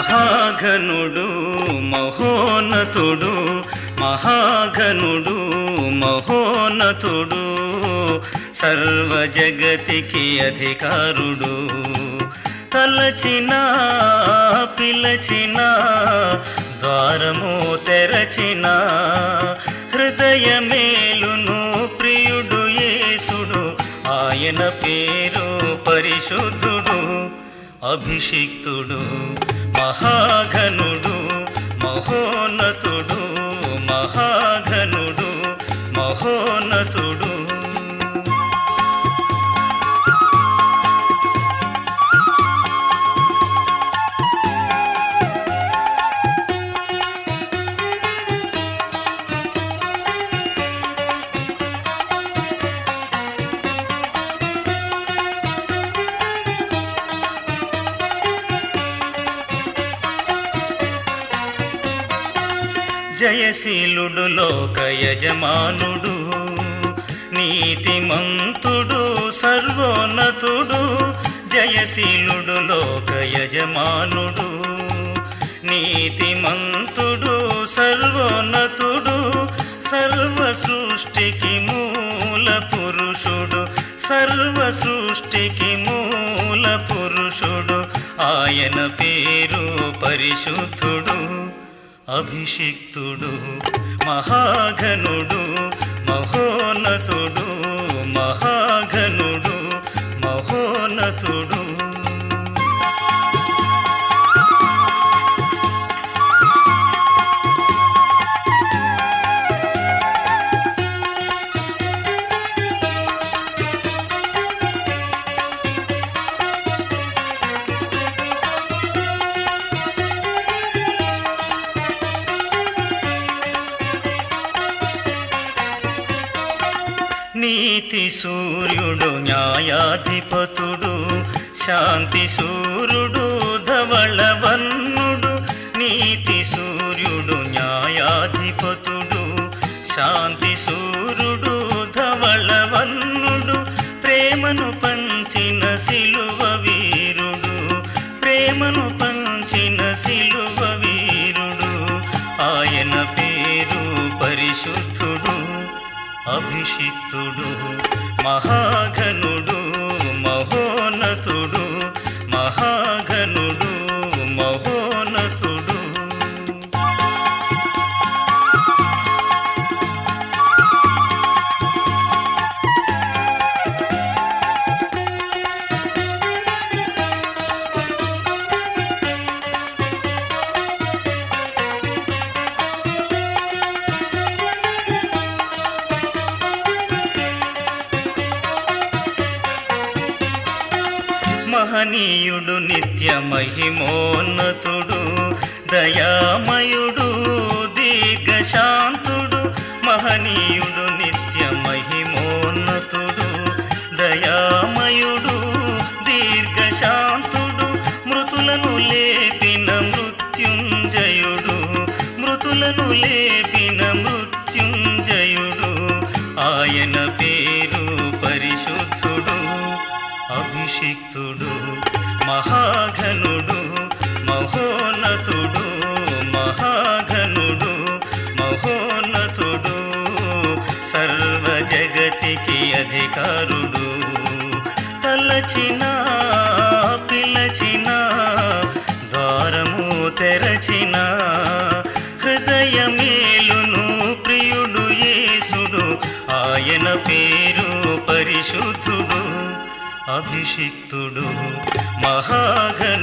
మహాఘనుడు మహోన్నతుడు మహాఘనుడు మహోన్నతుడు సర్వ జగతికి అధికారుడు తలచిన పిలచిన ద్వారము తెరచిన హృదయమేలును ప్రియుడు యేసుడు ఆయన పేరు పరిశుద్ధుడు అభిషిక్తుడు మహాఘనుడు మహోన్నతుడు మహాఘనుడు మహోన్నతుడు జయశీలుడు లోక యజమానుడు నీతిమంతుడు సర్వోన్నతుడు జయశీలుడు లోక యజమానుడు నీతిమంతుడు సర్వోన్నతుడు సర్వ సృష్టికి మూల పురుషుడు సర్వ సృష్టికి మూల పురుషుడు ఆయన పేరు పరిశుద్ధుడు అభిషిక్తుడు మహాఘనుడు మహోన్నతుడు మహాఘనుడు మహోన్నతుడు నీతి సూర్యుడు న్యాయాధిపతుడు శాంతి సూర్యుడు ధవళవన్నుడు నీతి సూర్యుడు న్యాయాధిపతుడు శాంతి సూర్యుడు ధవళవన్నుడు ప్రేమను పంచిన సిలువ వీరుడు ప్రేమను పంచిన సిలువ వీరుడు ఆయన పేరు పరిశుద్ధుడు అభిషిక్తుడు మహాఘనుడు మహోన్నతుడు మహాఘనుడు మహోన్నతుడు మహనీయుడు నిత్య మహిమోన్నతుడు దయామయుడు దీర్ఘశాంతుడు మహనీయుడు నిత్య మహిమోన్నతుడు దయామయుడు దీర్ఘశాంతుడు మృతులను లేపిన మృత్యుంజయుడు మృతులను లేపిన మృత్యుంజయుడు ఆయన పేరు పరిశుద్ధుడు అభిషిక్తుడు మహాఘనుడు మహోన్నతుడు మహాఘనుడు మహోన్నతుడు సర్వ జగతికి అధికారుడు తలచిన పిలచిన ద్వారము తెరచిన హృదయమేలును ప్రియుడు యేసుడు ఆయన పేరు పరిశుద్ధుడు అభిషిక్తుడు మహాఘనుడు